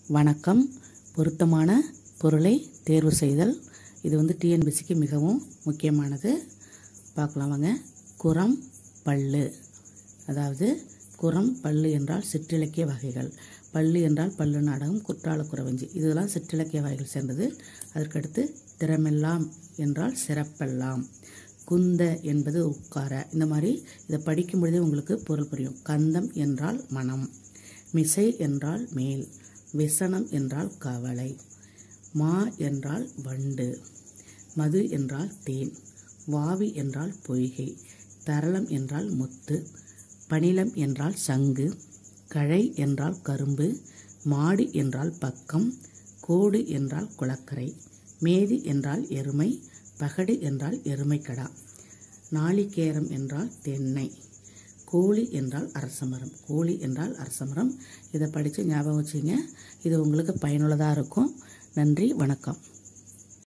வணக்கம் பொருத்தமான பொருளை தேர்வு செய்தல் இது வந்து டிஎன்பிசிக்கு மிகவும் முக்கியமானது பார்க்கலாம் வாங்க குரம் பல்லு அதாவது குரம் பல்லு என்றால் சிற்றிலக்கிய வகைகள் பல்லு என்றால் பல்லு நாடகம் குற்றால குறவஞ்சி இதெல்லாம் சிற்றிலக்கிய வகைகள் சேர்ந்தது அதற்கடுத்து திறமெல்லாம் என்றால் சிறப்பெல்லாம் குந்த என்பது உட்கார இந்த மாதிரி இதை படிக்கும் பொழுதே உங்களுக்கு பொருள் புரியும் கந்தம் என்றால் மனம் மிசை என்றால் மேல் விசனம் என்றால் கவலை மா என்றால் வண்டு மது என்றால் தேன் வாவி என்றால் பொய்கை தரளம் என்றால் முத்து பணிலம் என்றால் சங்கு கழை என்றால் கரும்பு மாடு என்றால் பக்கம் கோடு என்றால் குளக்கரை மேதி என்றால் எருமை பகடு என்றால் எருமைக்கடா நாளிகேரம் என்றால் தென்னை கோழி என்றால் அரசமரம் கோழி என்றால் அரசமரம் இதை படித்து ஞாபகம் வச்சுங்க இது உங்களுக்கு பயனுள்ளதாக இருக்கும் நன்றி வணக்கம்